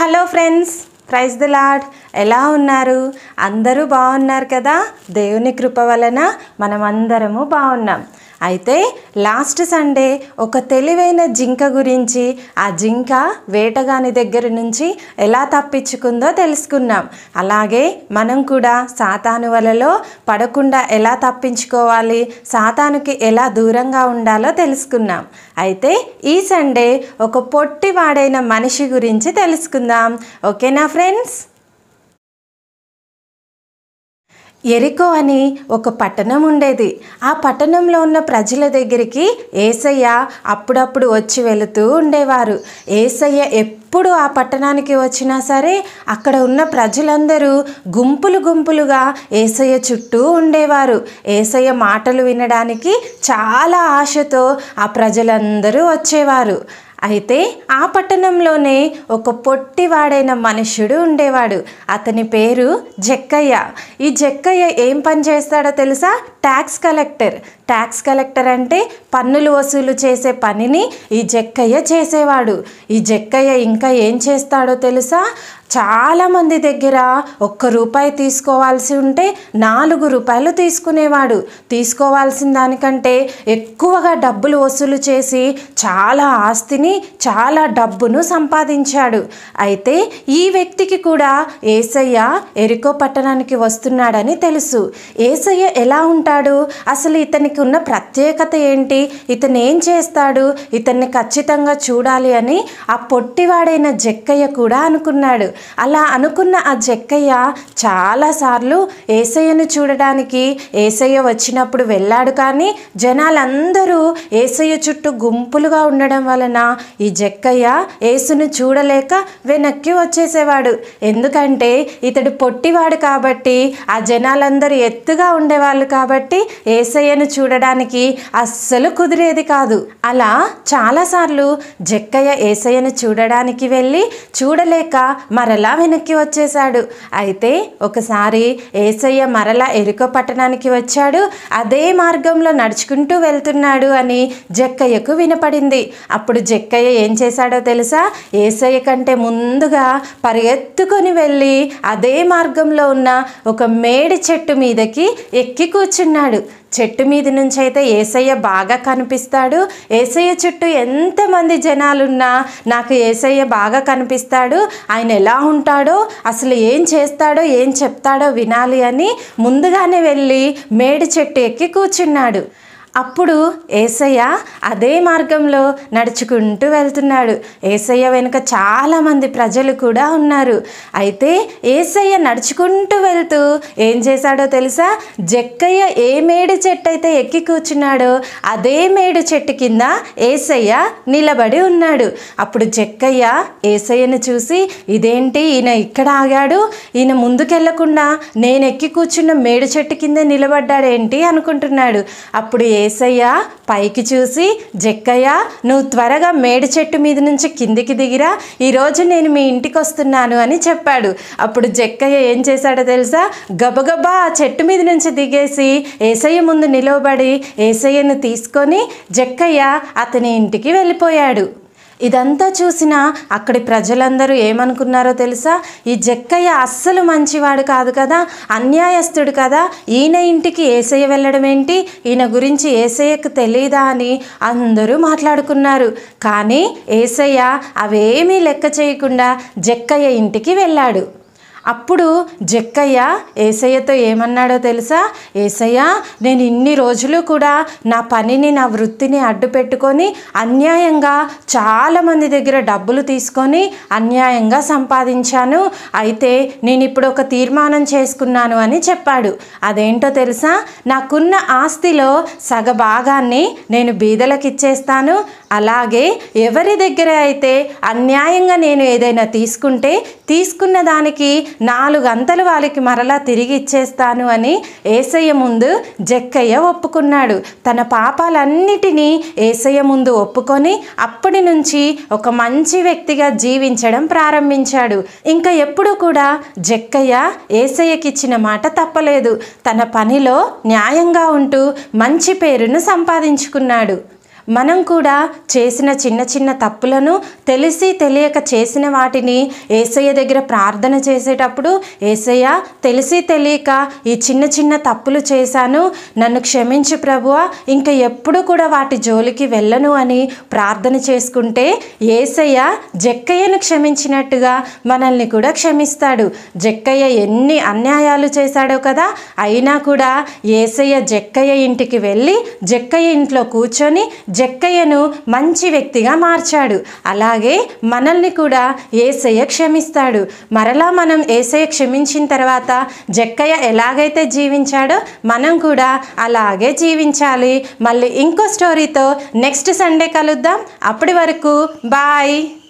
hello friends praise the Lord ఎలా ఉన్నారు అందరూ బాగున్నారు కదా దేవుని కృప వలన మనమందరము బాగున్నాం అయితే లాస్ట్ సండే ఒక తెలివైన జింక గురించి ఆ జింక వేటగాని దగ్గర నుంచి ఎలా తప్పించుకుందో తెలుసుకున్నాం అలాగే మనం కూడా సాతాను వలలో పడకుండా ఎలా తప్పించుకోవాలి సాతానుకి ఎలా దూరంగా ఉండాలో తెలుసుకున్నాం అయితే ఈ సండే ఒక పొట్టివాడైన మనిషి గురించి తెలుసుకుందాం ఓకేనా ఫ్రెండ్స్ ఎరికో అని ఒక పట్టణం ఉండేది ఆ పట్టణంలో ఉన్న ప్రజల దగ్గరికి ఏసయ్య అప్పుడప్పుడు వచ్చి వెళుతూ ఉండేవారు ఏసయ్య ఎప్పుడు ఆ పట్టణానికి వచ్చినా సరే అక్కడ ఉన్న ప్రజలందరూ గుంపులు గుంపులుగా ఏసయ్య చుట్టూ ఉండేవారు ఏసయ్య మాటలు వినడానికి చాలా ఆశతో ఆ ప్రజలందరూ వచ్చేవారు అయితే ఆ పట్టణంలోనే ఒక పొట్టివాడైన మనుష్యుడు ఉండేవాడు అతని పేరు జక్కయ్య ఈ జక్కయ్య ఏం పని చేస్తాడో తెలుసా ట్యాక్స్ కలెక్టర్ ట్యాక్స్ కలెక్టర్ అంటే పన్నులు వసూలు చేసే పనిని ఈ జక్కయ్య చేసేవాడు ఈ జక్కయ్య ఇంకా ఏం చేస్తాడో తెలుసా చాలామంది దగ్గర ఒక్క రూపాయి తీసుకోవాల్సి ఉంటే నాలుగు రూపాయలు తీసుకునేవాడు తీసుకోవాల్సిన దానికంటే ఎక్కువగా డబ్బులు వసూలు చేసి చాలా ఆస్తిని చాలా డబ్బును సంపాదించాడు అయితే ఈ వ్యక్తికి కూడా ఏసయ్య ఎరికో పట్టణానికి వస్తున్నాడని తెలుసు ఏసయ్య ఎలా ఉంటాడు అసలు ఇతనికి ఉన్న ప్రత్యేకత ఏంటి ఇతను ఏం చేస్తాడు ఇతన్ని ఖచ్చితంగా చూడాలి అని ఆ పొట్టివాడైన జక్కయ్య కూడా అనుకున్నాడు అలా అనుకున్న ఆ జక్కయ్య చాలాసార్లు ఏసయ్యను చూడడానికి ఏసయ్య వచ్చినప్పుడు వెళ్ళాడు కానీ జనాలందరూ ఏసయ్య చుట్టూ గుంపులుగా ఉండడం వలన ఈ జక్కయ్య ఏసును చూడలేక వెనక్కి వచ్చేసేవాడు ఎందుకంటే ఇతడు పొట్టివాడు కాబట్టి ఆ జనాలందరూ ఎత్తుగా ఉండేవాళ్ళు కాబట్టి ఏసయ్యను చూడడానికి అస్సలు కుదిరేది కాదు అలా చాలాసార్లు జక్కయ్య ఏసయ్యను చూడడానికి వెళ్ళి చూడలేక మరలా వెనక్కి వచ్చేశాడు అయితే ఒకసారి ఏసయ్య మరలా ఎరుక పట్టణానికి వచ్చాడు అదే మార్గంలో నడుచుకుంటూ వెళ్తున్నాడు అని జక్కయ్యకు వినపడింది అప్పుడు జక్కయ్య ఏం చేశాడో తెలుసా ఏసయ్య కంటే ముందుగా పరిగెత్తుకొని వెళ్ళి అదే మార్గంలో ఉన్న ఒక మేడి చెట్టు మీదకి ఎక్కి కూర్చున్నాడు చెట్టు మీద నుంచి అయితే ఏసయ్య బాగా కనిపిస్తాడు ఏసయ్య చుట్టూ ఎంతమంది జనాలున్నా నాకు ఏసయ్య బాగా కనిపిస్తాడు ఆయన ఎలా ఉంటాడో అసలు ఏం చేస్తాడో ఏం చెప్తాడో వినాలి అని ముందుగానే వెళ్ళి మేడి చెట్టు ఎక్కి కూర్చున్నాడు అప్పుడు ఏసయ్య అదే మార్గంలో నడుచుకుంటూ వెళ్తున్నాడు ఏసయ్య వెనుక చాలామంది ప్రజలు కూడా ఉన్నారు అయితే ఏసయ్య నడుచుకుంటూ వెళ్తూ ఏం చేశాడో తెలుసా జక్కయ్య ఏ మేడి చెట్టు అయితే ఎక్కి కూర్చున్నాడో అదే మేడు చెట్టు కింద ఏసయ్య నిలబడి ఉన్నాడు అప్పుడు జక్కయ్య ఏసయ్యను చూసి ఇదేంటి ఈయన ఇక్కడ ఆగాడు ఈయన ముందుకెళ్లకుండా నేను ఎక్కి కూర్చున్న మేడు చెట్టు కింద నిలబడ్డాడేంటి అనుకుంటున్నాడు అప్పుడు ఏసయ్య పైకి చూసి జక్కయ్య నువ్వు త్వరగా మేడి చెట్టు మీద నుంచి కిందికి దిగిరా ఈరోజు నేను మీ ఇంటికి వస్తున్నాను అని చెప్పాడు అప్పుడు జక్కయ్య ఏం చేశాడో తెలుసా గబగబా ఆ చెట్టు మీద నుంచి దిగేసి ఏసయ్య ముందు నిలవబడి ఏసయ్యను తీసుకొని జక్కయ్య అతని ఇంటికి వెళ్ళిపోయాడు ఇదంతా చూసిన అక్కడి ప్రజలందరూ ఏమనుకున్నారో తెలుసా ఈ జక్కయ్య అస్సలు మంచివాడు కాదు కదా అన్యాయస్తుడు కదా ఈయన ఇంటికి ఏసయ్య వెళ్ళడం ఏంటి ఈయన గురించి ఏసయ్యకు తెలియదా అని అందరూ మాట్లాడుకున్నారు కానీ ఏసయ్య అవేమీ లెక్క చేయకుండా జక్కయ్య ఇంటికి వెళ్ళాడు అప్పుడు జక్కయ్య ఏసయ్యతో ఏమన్నాడో తెలుసా ఏసయ్య నేను ఇన్ని రోజులు కూడా నా పనిని నా వృత్తిని అడ్డు పెట్టుకొని అన్యాయంగా చాలామంది దగ్గర డబ్బులు తీసుకొని అన్యాయంగా సంపాదించాను అయితే నేను ఇప్పుడు ఒక తీర్మానం చేసుకున్నాను అని చెప్పాడు అదేంటో తెలుసా నాకున్న ఆస్తిలో సగ భాగాన్ని నేను బీదలకు ఇచ్చేస్తాను అలాగే ఎవరి దగ్గర అయితే అన్యాయంగా నేను ఏదైనా తీసుకుంటే తీసుకున్న దానికి నాలుగు అంతలు వాళ్ళకి మరలా తిరిగి ఇచ్చేస్తాను అని ఏసయ్య ముందు జక్కయ్య ఒప్పుకున్నాడు తన పాపాలన్నిటినీ ఏసయ్య ముందు ఒప్పుకొని అప్పటి నుంచి ఒక మంచి వ్యక్తిగా జీవించడం ప్రారంభించాడు ఇంకా ఎప్పుడు కూడా జక్కయ్య ఏసయ్యకిచ్చిన మాట తప్పలేదు తన పనిలో న్యాయంగా ఉంటూ మంచి పేరును సంపాదించుకున్నాడు మనం కూడా చేసిన చిన్న చిన్న తప్పులను తెలిసి తెలియక చేసిన వాటిని ఏసయ్య దగ్గర ప్రార్థన చేసేటప్పుడు ఏసయ్య తెలిసి తెలియక ఈ చిన్న చిన్న తప్పులు చేశాను నన్ను క్షమించు ప్రభువా ఇంకా ఎప్పుడు కూడా వాటి జోలికి వెళ్ళను అని ప్రార్థన చేసుకుంటే ఏసయ్య జక్కయ్యను క్షమించినట్టుగా మనల్ని కూడా క్షమిస్తాడు జక్కయ్య ఎన్ని అన్యాయాలు చేశాడో కదా అయినా కూడా ఏసయ్య జక్కయ్య ఇంటికి వెళ్ళి జక్కయ్య ఇంట్లో కూర్చొని జక్కయ్యను మంచి వ్యక్తిగా మార్చాడు అలాగే మనల్ని కూడా ఏసయ్య క్షమిస్తాడు మరలా మనం ఏసయ్య క్షమించిన తర్వాత జక్కయ్య ఎలాగైతే జీవించాడో మనం కూడా అలాగే జీవించాలి మళ్ళీ ఇంకో స్టోరీతో నెక్స్ట్ సండే కలుద్దాం అప్పటి వరకు బాయ్